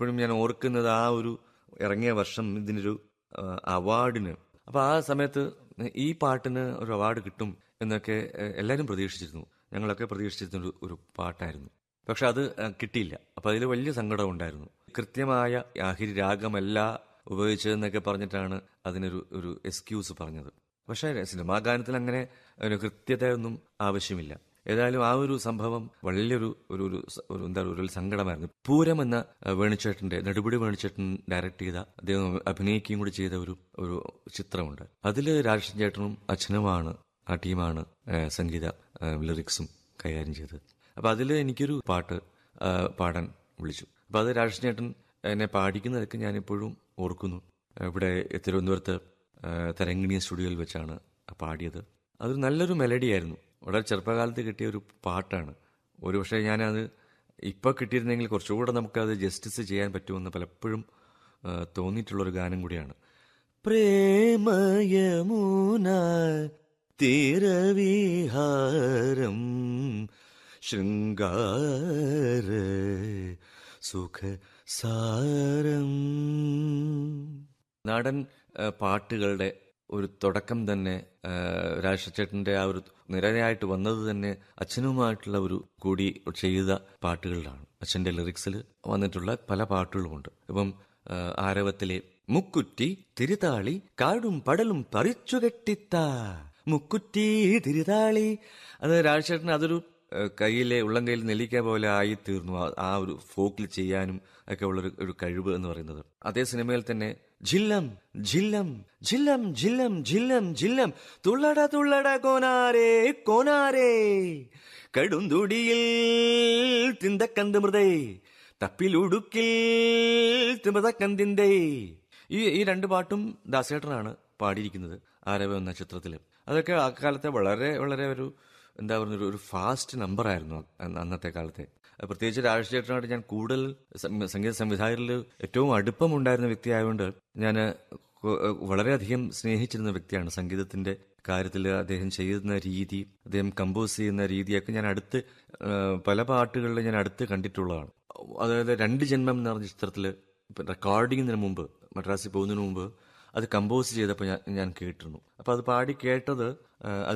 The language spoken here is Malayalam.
ഇപ്പോഴും ഞാൻ ഓർക്കുന്നത് ആ ഒരു ഇറങ്ങിയ വർഷം ഇതിനൊരു ആ, അവാർഡിന് അപ്പൊ ആ സമയത്ത് ഈ പാട്ടിന് ഒരു അവാർഡ് കിട്ടും എന്നൊക്കെ ഏഹ്, എല്ലാവരും പ്രതീക്ഷിച്ചിരുന്നു ഞങ്ങളൊക്കെ പ്രതീക്ഷിച്ചിരുന്ന ഒരു ഒരു പാട്ടായിരുന്നു പക്ഷെ അത് ഏഹ്, കിട്ടിയില്ല അപ്പൊ അതിൽ വലിയ സങ്കടം ഉണ്ടായിരുന്നു കൃത്യമായ ആഹിരി രാഗമല്ല ഉപയോഗിച്ചതെന്നൊക്കെ പറഞ്ഞിട്ടാണ് അതിനൊരു ഒരു എക്സ്ക്യൂസ് പറഞ്ഞത് പക്ഷേ സിനിമാ ഗാനത്തിൽ അങ്ങനെ ഒരു കൃത്യതയൊന്നും ആവശ്യമില്ല ഏതായാലും ആ ഒരു സംഭവം വലിയൊരു ഒരു ഒരു സ- ഒരു എന്താ പറയുക ഒരു സങ്കടമായിരുന്നു പൂരം എന്ന അഹ്, വേണുചേട്ടന്റെ നെടുപടി വേണുചേട്ടൻ ഡയറക്ട് ചെയ്ത അദ്ദേഹം അഭിനയിക്കുകയും കൂടി ചെയ്ത ഒരു ഒരു ചിത്രമുണ്ട് അതിൽ രാജേഷൻ ചേട്ടനും അച്ഛനുമാണ് ആ ടീമാണ് ഏഹ്, സംഗീത ഏഹ്, ലിറിക്സും കൈകാര്യം ചെയ്തത് അപ്പൊ അതിൽ എനിക്കൊരു പാട്ട് ആ, പാടാൻ വിളിച്ചു അപ്പൊ അത് രാജേഷൻ ചേട്ടൻ എന്നെ പാടിക്കുന്നതൊക്കെ ഞാനിപ്പോഴും ഓർക്കുന്നു ഇവിടെ തിരുവനന്തപുരത്ത് ആ, തരങ്കിണി സ്റ്റുഡിയോയിൽ വെച്ചാണ് പാടിയത് അതൊരു നല്ലൊരു മെലഡിയായിരുന്നു വളരെ ചെറുപ്പകാലത്ത് കിട്ടിയ ഒരു പാട്ടാണ് ഒരുപക്ഷെ ഞാനത് ഇപ്പോൾ കിട്ടിയിരുന്നെങ്കിൽ കുറച്ചുകൂടെ നമുക്കത് ജസ്റ്റിസ് ചെയ്യാൻ പറ്റുമെന്ന് പലപ്പോഴും ആ, തോന്നിയിട്ടുള്ളൊരു ഗാനം കൂടിയാണ് പ്രേമയമുന തീരവിഹാരം ശൃംഗാര സുഖ സാരം നാടൻ ആ, പാട്ടുകളുടെ ഒരു തുടക്കം തന്നെ ആ, രാജശേഖരന്റെ ആ ഒരു നിരയായിട്ട് വന്നത് തന്നെ അച്ഛനുമായിട്ടുള്ള ഒരു കൂടി ചെയ്ത പാട്ടുകളിലാണ് അച്ഛന്റെ ലിറിക്സിൽ വന്നിട്ടുള്ള പല പാട്ടുകളുമുണ്ട് ഇപ്പം ആ, ആരവത്തിലെ മുക്കുറ്റി തിരുതാളി കാടും പടലും പറിച്ചു കെട്ടിത്ത മുക്കുറ്റി തിരുതാളി അത് രാജശേഖരൻ അതൊരു ഏഹ് കയ്യിലെ ഉള്ളം കയ്യിൽ നെല്ലിക്ക പോലെ ആയി തീർന്നു ആ- ആ ഒരു ഫോക്കിൽ ചെയ്യാനും ഒക്കെ ഉള്ളൊരു ഒരു കഴിവ് എന്ന് പറയുന്നത് അതേ സിനിമയിൽ തന്നെ ജില്ലം ജില്ലം ജില്ലം ജില്ലം ജില്ലം ജില്ലം തുള്ളട തുള്ളട കോനാരേ കോനാരേ കടുന്തുടിയിൽ തിന്തക്കന്ത് മൃതേ തപ്പിലുടുക്കിൽ തിമതക്കന്തിന്റെ ഈ ഈ രണ്ട് പാട്ടും ദാസേട്ടനാണ് പാടിയിരിക്കുന്നത് ആരവ എന്ന ചിത്രത്തിൽ അതൊക്കെ ആ കാലത്തെ വളരെ വളരെ ഒരു എന്താ പറയുക ഒരു ഫാസ്റ്റ് നമ്പർ ആയിരുന്നു അന്ന് അന്നത്തെ കാലത്തെ അത് പ്രത്യേകിച്ച് രാജശേഖരനായിട്ട് ഞാൻ കൂടുതൽ സം- സംഗീത സംവിധായകരിൽ ഏറ്റവും അടുപ്പമുണ്ടായിരുന്ന വ്യക്തിയായതുകൊണ്ട് ഞാൻ വളരെയധികം സ്നേഹിച്ചിരുന്ന വ്യക്തിയാണ് സംഗീതത്തിന്റെ കാര്യത്തിൽ അദ്ദേഹം ചെയ്യുന്ന രീതി അദ്ദേഹം കമ്പോസ് ചെയ്യുന്ന രീതിയൊക്കെ ഞാൻ അടുത്ത് ആ, പല പാട്ടുകളിൽ ഞാൻ അടുത്ത് കണ്ടിട്ടുള്ളതാണ് അതായത് രണ്ട് ജന്മം എന്ന് പറഞ്ഞ ചിത്രത്തിൽ റെക്കോർഡിങ്ങിന് മുമ്പ് മദ്രാസിൽ പോകുന്നതിന് മുമ്പ് അത് കമ്പോസ് ചെയ്തപ്പോൾ ഞാൻ ഞാൻ കേട്ടിരുന്നു അപ്പോൾ അത് പാടി കേട്ടത് ആ,